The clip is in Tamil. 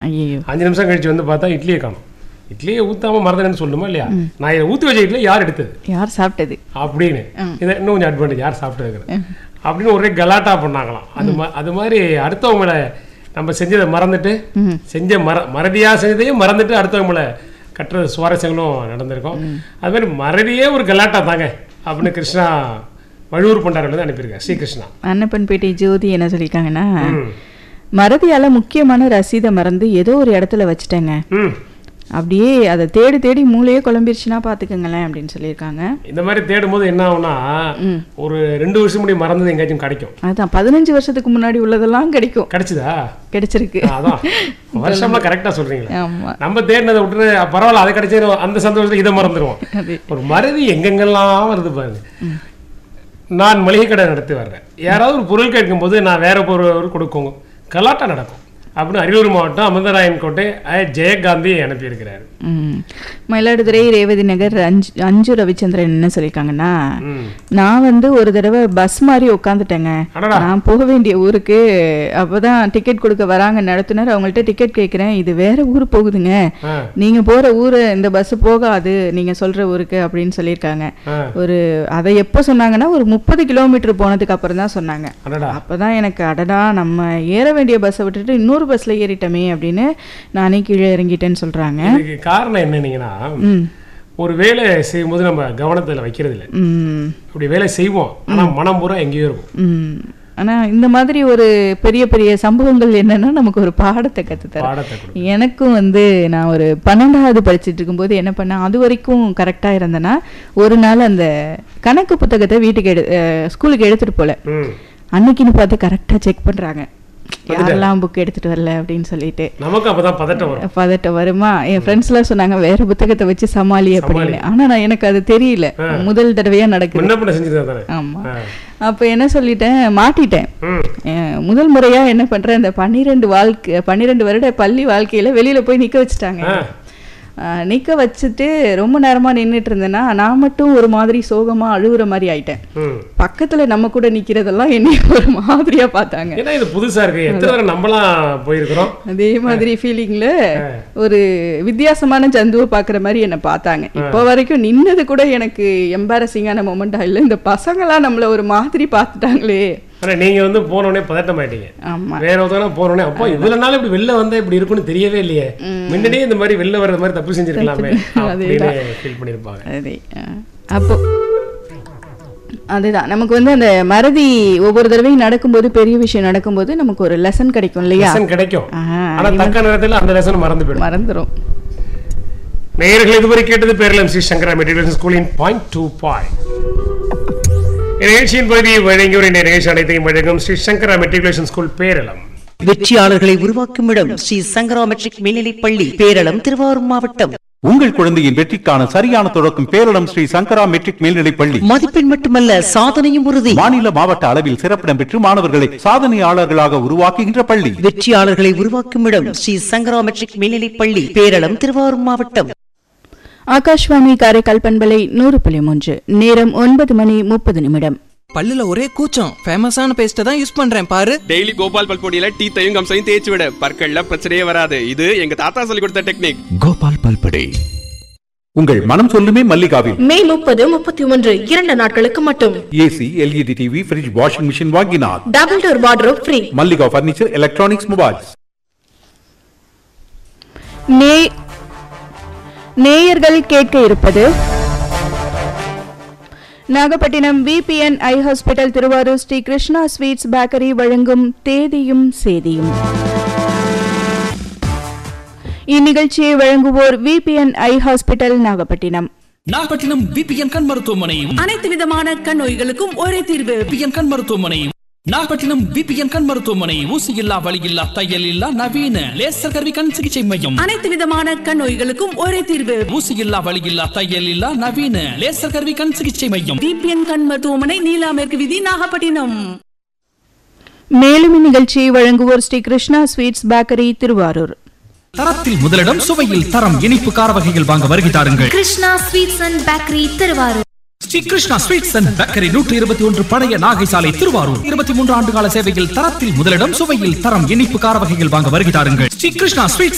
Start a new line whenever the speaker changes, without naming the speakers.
ஐயோ
அஞ்சு நிமிஷம் கழிச்சு வந்து பார்த்தா இட்லியை காணும் இட்லியை ஊத்தாம மறந்துன்னு சொல்லணுமா இல்லையா நான் இதை ஊற்றி வச்ச இட்லி யார் எடுத்தது
யார் சாப்பிட்டது
அப்படின்னு இதை இன்னும் கொஞ்சம் அட்வான்டேஜ் யார் சாப்பிட்டு அப்படின்னு ஒரே கலாட்டா பண்ணாங்களாம் அது மா அது மாதிரி அடுத்தவங்கள நம்ம செஞ்சதை மறந்துட்டு செஞ்ச மற மறதியா செஞ்சதையும் மறந்துட்டு அடுத்தவங்கள கட்டுற சுவாரஸ்யங்களும் நடந்திருக்கும் அது மாதிரி மறதியே ஒரு கலாட்டா தாங்க அப்படின்னு கிருஷ்ணா வழுவூர் பண்டாரில் அனுப்பியிருக்கேன் ஸ்ரீகிருஷ்ணா
அன்னப்பன்பேட்டை ஜோதி என்ன சொல்லியிருக்காங்கன்னா
ம்
மறதியால முக்கியமான ரசீதை மறந்து ஏதோ ஒரு இடத்துல வச்சுட்டேங்க
ம்
அப்படியே அதை தேடி தேடி மூளையே குழம்பிருச்சுன்னா பார்த்துக்கங்களேன் அப்படின்னு சொல்லியிருக்காங்க
இந்த மாதிரி தேடும் போது என்ன ஆகும்னா ஒரு ரெண்டு வருஷம் முன்னாடி மறந்தது எங்கேயாச்சும் கிடைக்கும்
அதுதான் பதினஞ்சு வருஷத்துக்கு முன்னாடி உள்ளதெல்லாம் கிடைக்கும்
கிடைச்சுதா
கிடைச்சிருக்கு
அதான் வருஷம்லாம் கரெக்டா சொல்றீங்களா
ஆமா
நம்ம தேடினதை விட்டுட்டு பரவாயில்ல அதை கிடைச்சது அந்த சந்தோஷத்துல இதை மறந்துடுவோம்
அது
ஒரு மறதி எங்கெங்கெல்லாம் வருது பாருங்க நான் மளிகை கடை நடத்தி வர்றேன் யாராவது ஒரு பொருள் கேட்கும்போது நான் வேற பொருள் கொடுக்கும் கலாட்டா நடக்கும் அப்படின்னு அரியலூர் மாவட்டம் அமிர்தராயன் கோட்டை ஐ. ஜெயகாந்தி அனுப்பியிருக்கிறார்
ம். மயிலாடுதுறை ரேவதி நகர் அஞ்சு அஞ்சு ரவிச்சந்திரன் என்ன சொல்லியிருக்காங்கன்னா
ம்.
நான் வந்து ஒரு தடவை பஸ் மாதிரி உட்காந்துட்டேங்க
அடடா.
நான் போக வேண்டிய ஊருக்கு அப்பதான் டிக்கெட் கொடுக்க வராங்க நடத்துனர் அவங்கள்ட்ட டிக்கெட் கேட்குறேன் இது வேற ஊர் போகுதுங்க
ஆ,
நீங்க போற ஊரு இந்த பஸ் போகாது நீங்க சொல்ற ஊருக்கு அப்படின்னு சொல்லியிருக்காங்க
ஆ.
ஒரு அதை எப்போ சொன்னாங்கன்னா ஒரு முப்பது கிலோமீட்டர் போனதுக்கு அப்புறம் தான் சொன்னாங்க
அடடா
அப்பதான் எனக்கு அடடா நம்ம ஏற வேண்டிய பஸ்ஸை விட்டுட்டு இன்னொரு பஸ்ல ஏறிட்டோமே அப்படின்னு நானே கீழே இறங்கிட்டேன்னு சொல்றாங்க
இதுக்கு காரணம் என்னன்னீங்கன்னா
ம்
ஒரு வேலை செய்யும்போது நம்ம கவனத்துல வைக்கிறது இல்லை
ம்
அப்படி வேலை செய்வோம் ஆனா மனம் பூரா எங்கேயோ இருக்கும்
ம் ஆனா இந்த மாதிரி ஒரு பெரிய பெரிய சம்பவங்கள் என்னன்னா நமக்கு ஒரு பாடத்தை கற்றுத்தரும்
பாடத்தை கொடு
எனக்கும் வந்து நான் ஒரு பன்னெண்டாவது படிச்சுட்டு இருக்கும்போது என்ன பண்ணேன் அது வரைக்கும் கரெக்டாக இருந்தேன்னா ஒரு நாள் அந்த கணக்கு புத்தகத்தை வீட்டுக்கு எடு அஹ் ஸ்கூலுக்கு எடுத்துட்டு போல
ம்
அன்னைக்குன்னு பார்த்து கரெக்டாக செக் பண்றாங்க யாரெல்லாம் புக் எடுத்துட்டு வரல அப்படின்னு சொல்லிட்டு
நமக்கு அப்பதான் பதட்டம் வரும்
பதட்டம் வருமா என் ஃப்ரெண்ட்ஸ்லாம் சொன்னாங்க வேற புத்தகத்தை வச்சு சமாளி அப்படின்னு ஆனா நான் எனக்கு அது தெரியல முதல் தடவையா நடக்குது
முன்ன பண்ண செஞ்சது தானே
ஆமா
ஆ.
அப்ப என்ன சொல்லிட்டேன் மாட்டிட்டேன்
ம்
அஹ் முதல் முறையா என்ன பண்றேன் இந்த பன்னிரெண்டு வாழ்க்கை பன்னிரெண்டு வருட பள்ளி வாழ்க்கையில வெளியில போய் நிக்க வச்சுட்டாங்க
ஆ.
அஹ் நிக்க வச்சுட்டு ரொம்ப நேரமா நின்னுட்டு இருந்தேன்னா நான் மட்டும் ஒரு மாதிரி சோகமா அழுகுற மாதிரி ஆயிட்டேன்
ம்
பக்கத்துல நம்ம கூட நிக்கிறதெல்லாம் என்னைய ஒரு மாதிரியா பார்த்தாங்க
ஏன்னா இது புதுசா இருக்கு எத்தனை தடவை நம்மலாம் போயிருக்கிறோம்
அதே மாதிரி ஃபீலிங்ல ஒரு வித்தியாசமான ஜந்துவை பார்க்குற மாதிரி என்னை பார்த்தாங்க இப்போ வரைக்கும் நின்னது கூட எனக்கு எம்பாரசிங்கான மொமெண்டா இல்லை இந்த பசங்களாம் நம்மள ஒரு மாதிரி பார்த்துட்டாங்களே
ஆனா நீங்க வந்து போனோடனே பதட்டம் ஆயிட்டீங்க
ஆமா
வேற ஒருத்தவங்க போனோடனே அப்போ இவ்வளவு நாள் இப்படி வெளில வந்தா இப்படி இருக்கும்னு தெரியவே இல்லையே முன்னாடியே இந்த மாதிரி வெளில வர்றது மாதிரி தப்பு செஞ்சிருக்கலாமே அப்படின்னு ஃபீல் பண்ணிருப்பாங்க
அதே ஆ. அப்போ அதுதான் நமக்கு வந்து அந்த மறதி ஒவ்வொரு தடவையும் நடக்கும்போது பெரிய விஷயம் நடக்கும்போது நமக்கு ஒரு லெசன் கிடைக்கும் இல்லையா
லெசன் கிடைக்கும்
ஆ,
ஆனா தக்க நேரத்துல அந்த லெசன் மறந்து போயிடும்
மறந்துரும்
நேயர்கள் இதுவரை கேட்டது பேரலம் ஸ்ரீ சங்கரா மெட்ரிகுலேஷன் ஸ்கூலின் பாயிண்ட் டூ பாயிண்ட் நிகழ்ச்சியின் பகுதியை வழங்கியோர் இந்த நிகழ்ச்சி அனைத்தையும் வழங்கும் ஸ்ரீ சங்கரா மெட்ரிகுலேஷன் ஸ்கூல் பேரலம்
வெற்றியாளர்களை உருவாக்கும் இடம் ஸ்ரீ சங்கரா மெட்ரிக் மேல்நிலைப் பள்ளி பேரளம் திருவாரூர் மாவட்டம்
உங்கள் குழந்தையின் வெற்றிக்கான சரியான தொடக்கம் பேரளம் ஸ்ரீ சங்கரா மெட்ரிக் மேல்நிலைப் பள்ளி
மதிப்பெண் மட்டுமல்ல சாதனையும் உறுதி
மாநில மாவட்ட அளவில் சிறப்பிடம் பெற்று மாணவர்களை சாதனையாளர்களாக உருவாக்குகின்ற பள்ளி
வெற்றியாளர்களை உருவாக்கும் இடம் ஸ்ரீ சங்கரா மெட்ரிக் மேல்நிலைப் பள்ளி பேரளம் திருவாரூர் மாவட்டம்
ஆகாஷ்வாணி காரைக்கால் பண்பலை நூறு புள்ளி மூன்று நேரம் ஒன்பது மணி முப்பது நிமிடம்
பல்லுல ஒரே கூச்சம் ஃபேமஸான பேஸ்ட்டை தான் யூஸ் பண்றேன் பாரு
டெய்லி கோபால் பல்பொடியில டீத்தையும் கம்சையும் தேய்ச்சி விட பற்கள்ல பிரச்சனையே வராது இது எங்க தாத்தா சொல்லி கொடுத்த டெக்னிக்
கோபால் பல்படே
உங்கள் மனம் சொல்லுமே மல்லிகாவில்
மே முப்பது முப்பத்தி ஒன்று இரண்டு நாட்களுக்கு மட்டும்
AC LED TV fridge washing machine வாங்கினார்
double door wardrobe free
Mallika furniture electronics mobiles
நே நேயர்கள் கேட்க இருப்பது Nagapattinam VBN eye hospital Tiruvarur Sri Krishna sweets bakery வழங்கும் தேதியும் சேதியும் இந்நிகழ்ச்சியை வழங்குவோர் VBN eye hospital Nagapattinam
Nagapattinam VBN கண் மருத்துவமனையும்
அனைத்து விதமான கண் நோய்களுக்கும் ஒரே தீர்வு
விபிஎன் கண் மருத்துவமனையும் நாகப்பட்டினம் விபிஎன் கண் மருத்துவமனை ஊசி இல்லா வலி இல்லா தையல் இல்லா நவீன லேசர் கருவி கண் சிகிச்சை மையம்
அனைத்து விதமான கண் நோய்களுக்கும் ஒரே தீர்வு
ஊசி இல்லா வலி இல்லா தையல் இல்லா நவீன லேசர் கருவி கண் சிகிச்சை மையம்
டிபிஎன் கண் மருத்துவமனை நீலா மேற்கு விதி நாகப்பட்டினம்
மேலும் இந்நிகழ்ச்சியை வழங்குவோர் ஸ்ரீ கிருஷ்ணா ஸ்வீட்ஸ் பேக்கரி திருவாரூர்
தரத்தில் முதலிடம் சுவையில் தரம் இனிப்பு கார வகைகள் வாங்க வருகை தாருங்கள்
Krishna sweets and bakery Tiruvarur
Sri Krishna sweets and bakery நூற்றி இருபத்தி ஒன்று பழைய நாகை சாலை திருவாரூர் இருபத்தி மூன்று ஆண்டு கால சேவையில் தரத்தில் முதலிடம் சுவையில் தரம் இனிப்பு கார வகைகள் வாங்க வருகை தாருங்கள் ஸ்ரீ கிருஷ்ணா ஸ்வீட்ஸ்